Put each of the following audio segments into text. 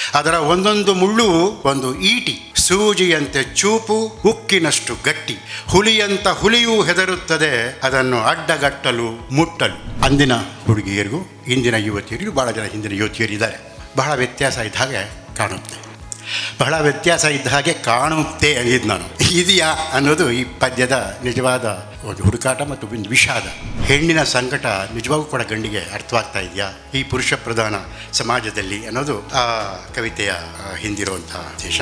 ಅದರ ಒಂದೊಂದು ಮುಳ್ಳು ಒಂದು ಈಟಿ ಸೂಜಿಯಂತೆ ಚೂಪು ಉಕ್ಕಿನಷ್ಟು ಗಟ್ಟಿ ಹುಲಿಯಂತ ಹುಲಿಯೂ ಹೆದರುತ್ತದೆ ಅದನ್ನು ಅಡ್ಡಗಟ್ಟಲು ಮುಟ್ಟಲು ಅಂದಿನ ಹುಡುಗಿಯರಿಗೂ ಇಂದಿನ ಯುವತಿಯರಿಗೂ ಭಾಳ ಜನ ಹಿಂದಿನ ಯುವತಿಯರಿದ್ದಾರೆ ಬಹಳ ವ್ಯತ್ಯಾಸ ಇದ್ದ ಹಾಗೆ ಕಾಣುತ್ತೆ ಬಹಳ ವ್ಯತ್ಯಾಸ ಇದ್ದ ಹಾಗೆ ಕಾಣುತ್ತೆ ಅಂದಿದ್ದು ನಾನು ಇದೆಯಾ ಅನ್ನೋದು ಈ ಪದ್ಯದ ನಿಜವಾದ ಒಂದು ಹುಡುಕಾಟ ಮತ್ತು ಒಂದು ವಿಷಾದ ಹೆಣ್ಣಿನ ಸಂಕಟ ನಿಜವಾಗೂ ಕೂಡ ಗಂಡಿಗೆ ಅರ್ಥವಾಗ್ತಾ ಇದೆಯಾ ಈ ಪುರುಷ ಪ್ರಧಾನ ಸಮಾಜದಲ್ಲಿ ಅನ್ನೋದು ಆ ಕವಿತೆಯ ಆ, ಹಿಂದಿರುವಂತಹ ದೇಶ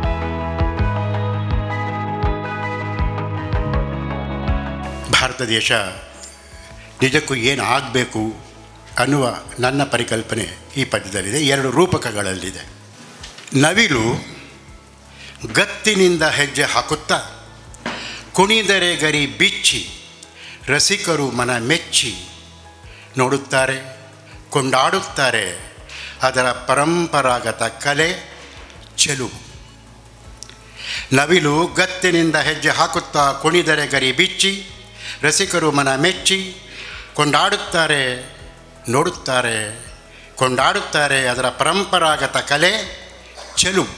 ಭಾರತ ದೇಶ ನಿಜಕ್ಕೂ ಏನು ಆಗಬೇಕು ಅನ್ನುವ ನನ್ನ ಪರಿಕಲ್ಪನೆ ಈ ಪದ್ಯದಲ್ಲಿದೆ ಎರಡು ರೂಪಕಗಳಲ್ಲಿದೆ ನವಿಲು ಗತ್ತಿನಿಂದ ಹೆಜ್ಜೆ ಹಾಕುತ್ತಾ ಕುಣಿದರೆ ಗರಿ ಬಿಚ್ಚಿ ರಸಿಕರು ಮನ ಮೆಚ್ಚಿ ನೋಡುತ್ತಾರೆ ಕೊಂಡಾಡುತ್ತಾರೆ ಅದರ ಪರಂಪರಾಗತ ಕಲೆ ಚೆಲುವು ನವಿಲು ಗತ್ತಿನಿಂದ ಹೆಜ್ಜೆ ಹಾಕುತ್ತಾ ಕುಣಿದರೆ ಗರಿ ಬಿಚ್ಚಿ ರಸಿಕರು ಮನ ಮೆಚ್ಚಿ ಕೊಂಡಾಡುತ್ತಾರೆ ನೋಡುತ್ತಾರೆ ಕೊಂಡಾಡುತ್ತಾರೆ ಅದರ ಪರಂಪರಾಗತ ಕಲೆ ಚೆಲುವು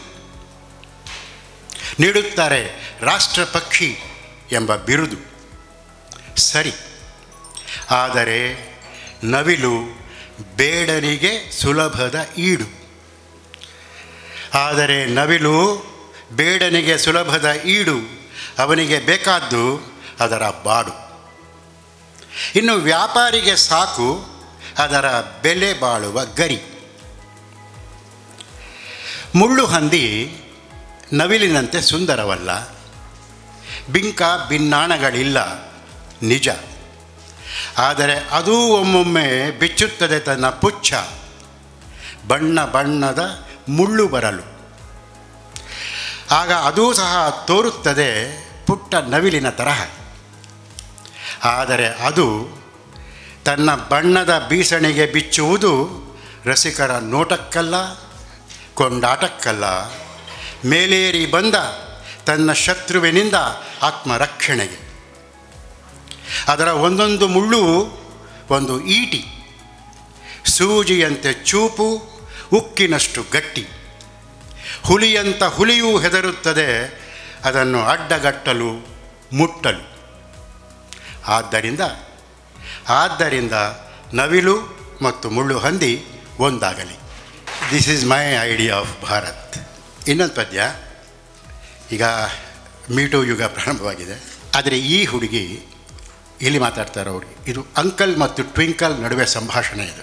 ನೀಡುತ್ತಾರೆ ರಾಷ್ಟ್ರ ಪಕ್ಷಿ ಎಂಬ ಬಿರುದು ಸರಿ ಆದರೆ ನವಿಲು ಬೇಡನಿಗೆ ಸುಲಭದ ಈಡು ಆದರೆ ನವಿಲು ಬೇಡನಿಗೆ ಸುಲಭದ ಈಡು ಅವನಿಗೆ ಬೇಕಾದ್ದು ಅದರ ಬಾಡು ಇನ್ನು ವ್ಯಾಪಾರಿಗೆ ಸಾಕು ಅದರ ಬೆಲೆ ಬಾಳುವ ಗರಿ ಮುಳ್ಳು ಹಂದಿ ನವಿಲಿನಂತೆ ಸುಂದರವಲ್ಲ ಬಿಂಕ ಭಿನ್ನಾಣಗಳಿಲ್ಲ ನಿಜ ಆದರೆ ಅದೂ ಒಮ್ಮೊಮ್ಮೆ ಬಿಚ್ಚುತ್ತದೆ ತನ್ನ ಪುಚ್ಛ ಬಣ್ಣ ಬಣ್ಣದ ಮುಳ್ಳು ಬರಲು ಆಗ ಅದೂ ಸಹ ತೋರುತ್ತದೆ ಪುಟ್ಟ ನವಿಲಿನ ತರಹ ಆದರೆ ಅದು ತನ್ನ ಬಣ್ಣದ ಬೀಸಣಿಗೆ ಬಿಚ್ಚುವುದು ರಸಿಕರ ನೋಟಕ್ಕಲ್ಲ ಕೊಂಡಾಟಕ್ಕಲ್ಲ ಮೇಲೇರಿ ಬಂದ ತನ್ನ ಶತ್ರುವಿನಿಂದ ಆತ್ಮರಕ್ಷಣೆಗೆ ಅದರ ಒಂದೊಂದು ಮುಳ್ಳು ಒಂದು ಈಟಿ ಸೂಜಿಯಂತೆ ಚೂಪು ಉಕ್ಕಿನಷ್ಟು ಗಟ್ಟಿ ಹುಲಿಯಂತ ಹುಲಿಯೂ ಹೆದರುತ್ತದೆ ಅದನ್ನು ಅಡ್ಡಗಟ್ಟಲು ಮುಟ್ಟಲು ಆದ್ದರಿಂದ ಆದ್ದರಿಂದ ನವಿಲು ಮತ್ತು ಮುಳ್ಳು ಹಂದಿ ಒಂದಾಗಲಿ this is my idea of Bharat ಇನ್ನೊಂದು ಪದ್ಯ ಈಗ ಮೀಟು ಯುಗ ಪ್ರಾರಂಭವಾಗಿದೆ ಆದರೆ ಈ ಹುಡುಗಿ ಇಲ್ಲಿ ಮಾತಾಡ್ತಾ ಇರೋ ಹುಡುಗಿ ಇದು ಅಂಕಲ್ ಮತ್ತು ಟ್ವಿಂಕಲ್ ನಡುವೆ ಸಂಭಾಷಣೆ ಇದು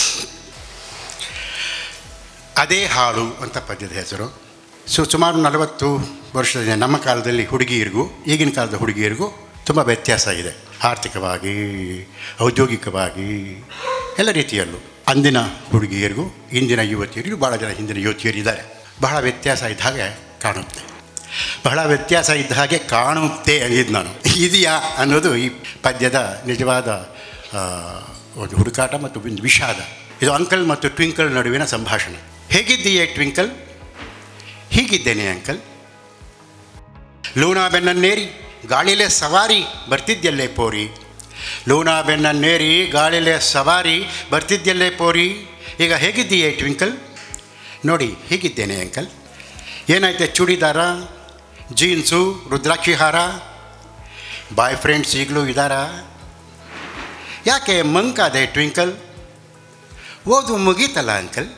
ಅದೇ ಹಾಡು ಅಂತ ಪದ್ಯದ ಹೆಸರು ಸೊ ಸುಮಾರು ನಲವತ್ತು ವರ್ಷದ ನಮ್ಮ ಕಾಲದಲ್ಲಿ ಹುಡುಗಿಯರಿಗೂ ಈಗಿನ ಕಾಲದ ಹುಡುಗಿಯರಿಗೂ ತುಂಬ ವ್ಯತ್ಯಾಸ ಇದೆ ಆರ್ಥಿಕವಾಗಿ ಔದ್ಯೋಗಿಕವಾಗಿ ಎಲ್ಲ ರೀತಿಯಲ್ಲೂ ಅಂದಿನ ಹುಡುಗಿಯರಿಗೂ ಇಂದಿನ ಯುವತಿಯರಿಗೂ ಭಾಳ ಜನ ಹಿಂದಿನ ಯುವತಿಯರಿದ್ದಾರೆ ಬಹಳ ವ್ಯತ್ಯಾಸ ಇದ್ದ ಹಾಗೆ ಕಾಣುತ್ತೆ ಬಹಳ ವ್ಯತ್ಯಾಸ ಇದ್ದ ಹಾಗೆ ಕಾಣುತ್ತೆ ಅಂದಿದ್ದು ನಾನು ಇದೆಯಾ ಅನ್ನೋದು ಈ ಪದ್ಯದ ನಿಜವಾದ ಆ, ಒಂದು ಹುಡುಕಾಟ ಮತ್ತು ಒಂದು ವಿಷಾದ ಇದು ಅಂಕಲ್ ಮತ್ತು ಟ್ವಿಂಕಲ್ ನಡುವಿನ ಸಂಭಾಷಣೆ ಹೇಗಿದ್ದೀಯೇ ಟ್ವಿಂಕಲ್ ಹೀಗಿದ್ದೇನೆ ಅಂಕಲ್ ಲೂನಾ ಬೆನ್ನನ್ನೇರಿ ಗಾಳಿಲೆ ಸವಾರಿ ಬರ್ತಿದ್ಯಲ್ಲೇ ಪೋರಿ ಲೂನಾ ಬೆನ್ನನ್ನೇರಿ ಗಾಳಿಲೆ ಸವಾರಿ ಬರ್ತಿದ್ಯಲ್ಲೇ ಪೋರಿ ಈಗ ಹೇಗಿದ್ದೀಯೇ ಟ್ವಿಂಕಲ್ ನೋಡಿ ಹೀಗಿದ್ದೇನೆ ಅಂಕಲ್ ಏನಾಯ್ತೆ ಚೂಡಿದಾರ ಜೀನ್ಸು ರುದ್ರಾಕ್ಷಿ ಹಾರ ಬಾಯ್ ಫ್ರೆಂಡ್ಸ್ ಈಗಲೂ ಇದ್ದಾರಾ ಯಾಕೆ ಮಂಕಾದೆ ಟ್ವಿಂಕಲ್ ಓದು ಮುಗೀತಲ್ಲ ಅಂಕಲ್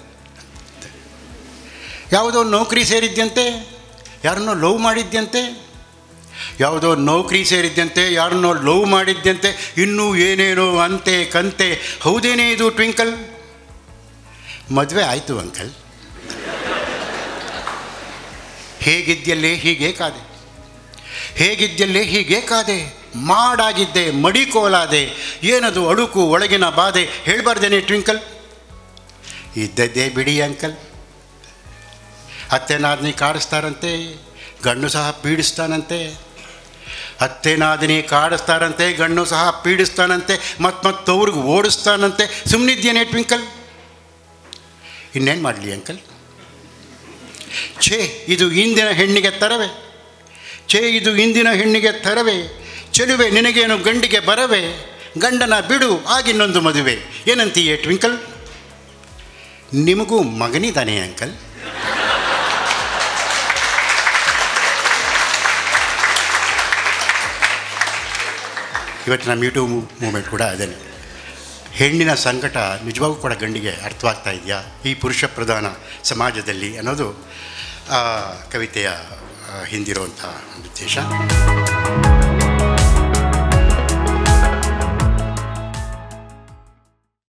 ಯಾವುದೋ ನೌಕರಿ ಸೇರಿದ್ಯಂತೆ ಯಾರನ್ನೋ ಲವ್ ಮಾಡಿದ್ಯಂತೆ ಯಾವುದೋ ನೌಕರಿ ಸೇರಿದ್ಯಂತೆ ಯಾರನ್ನೋ ಲವ್ ಮಾಡಿದ್ಯಂತೆ ಇನ್ನೂ ಏನೇನೋ ಅಂತೆ ಕಂತೆ ಹೌದೇನೇ ಇದು ಟ್ವಿಂಕಲ್ ಮದುವೆ ಆಯಿತು ಅಂಕಲ್ ಹೇಗಿದ್ಯಲ್ಲೇ ಹೀಗೆ ಕಾದೆ ಹೇಗಿದ್ಯಲ್ಲೇ ಹೀಗೆ ಕಾದೆ ಮಾಡಾಗಿದ್ದೆ ಮಡಿಕೋಲಾದೆ ಏನದು ಅಳುಕು ಒಳಗಿನ ಬಾಧೆ ಹೇಳ್ಬಾರ್ದೇನೆ ಟ್ವಿಂಕಲ್ ಇದ್ದದ್ದೇ ಬಿಡಿ ಅಂಕಲ್ ಅತ್ತೆನಾದಿನಿ ಕಾಡಿಸ್ತಾರಂತೆ ಗಂಡು ಸಹ ಪೀಡಿಸ್ತಾನಂತೆ ಅತ್ತೆನಾದಿನಿ ಕಾಡಿಸ್ತಾರಂತೆ ಗಂಡು ಸಹ ಪೀಡಿಸ್ತಾನಂತೆ ಮತ್ತು ಮತ್ತವ್ರಿಗೆ ಓಡಿಸ್ತಾನಂತೆ ಸುಮ್ಮನಿದ್ದೇನೆ ಟ್ವಿಂಕಲ್ ಇನ್ನೇನು ಮಾಡಲಿ ಅಂಕಲ್ ಛೇ ಇದು ಇಂದಿನ ಹೆಣ್ಣಿಗೆ ತರವೇ ಛೇ ಇದು ಇಂದಿನ ಹೆಣ್ಣಿಗೆ ತರವೇ ಚೆಲುವೆ ನಿನಗೇನು ಗಂಡಿಗೆ ಬರವೇ ಗಂಡನ ಬಿಡು ಆಗಿನ್ನೊಂದು ಮದುವೆ ಏನಂತೀಯೇ ಟ್ವಿಂಕಲ್ ನಿಮಗೂ ಮಗನಿದ್ದಾನೆ ಅಂಕಲ್ ಇವತ್ತಿನ ಮ್ಯೂಟೂ ಮೂಮೆಂಟ್ ಕೂಡ ಅದೇನೆ ಹೆಣ್ಣಿನ ಸಂಕಟ ನಿಜವಾಗೂ ಕೂಡ ಗಂಡಿಗೆ ಅರ್ಥವಾಗ್ತಾ ಇದೆಯಾ ಈ ಪುರುಷ ಪ್ರಧಾನ ಸಮಾಜದಲ್ಲಿ ಅನ್ನೋದು ಆ ಕವಿತೆಯ ಆ, ಹಿಂದಿರುವಂಥ ಒಂದು ಉದ್ದೇಶ